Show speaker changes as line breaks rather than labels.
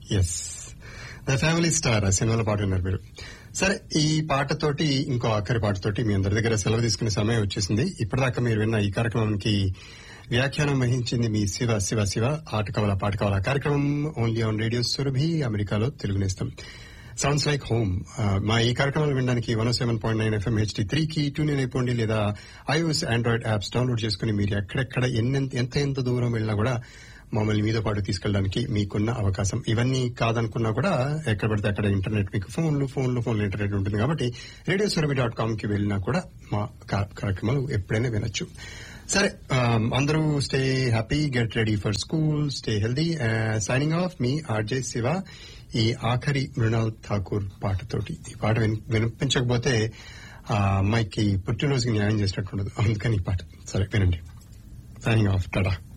yes the family star ఆ సినిమాలో పాట విన్నారు మీరు సరే ఈ పాటతోటి ఇంకో ఆఖరి పాటతోటి మీ అందరి దగ్గర సెలవు తీసుకునే సమయం వచ్చేసింది ఇప్పటిదాకా మీరు విన్న ఈ కార్యక్రమానికి వ్యాఖ్యానం వహించింది మీ శివ శివ శివ ఆట కావాలా పాట కావాలా కార్యక్రమం ఓన్లీ ఆన్ రేడియో సురభి అమెరికాలో తెలుగు నేస్తం సౌండ్స్ లైక్ హోమ్ మా ఈ కార్యక్రమాలు వినడానికి one seven point nine FM H D three కి ట్యూన్ ఇన్ అయిపోండి లేదా ఐఓఎస్ ఆండ్రాయిడ్ యాప్స్ డౌన్లోడ్ చేసుకుని మీరు ఎక్కడెక్కడ ఎన్నెంత ఎంత ఎంత దూరం వెళ్ళినా కూడా మమ్మల్ని మీతో పాటు తీసుకెళ్ళడానికి మీకున్న అవకాశం ఇవన్నీ కాదనుకున్నా కూడా ఎక్కడ పడితే అక్కడ ఇంటర్నెట్ మీకు ఫోన్లు ఫోన్లు ఫోన్లు ఇంటర్నెట్ ఉంటుంది కాబట్టి రేడియో సురభి డాట్ కామ్ కి వెళ్ళినా కూడా మా కా- కార్యక్రమాలు ఎప్పుడైనా వినొచ్చు సరే um, అందరూ stay happy get ready for school stay healthy signing off మీ ఆర్జే శివ ఈ ఆఖరి మృణాల్ ఠాకూర్ పాటతోటి ఈ పాట విన్- వినిపించకపోతే ఆ అమ్మాయికి పుట్టినరోజుకి న్యాయం చేసినట్టు ఉండదు అందుకని ఈ పాట సరే వినండి సైనింగ్ ఆఫ్ టాటా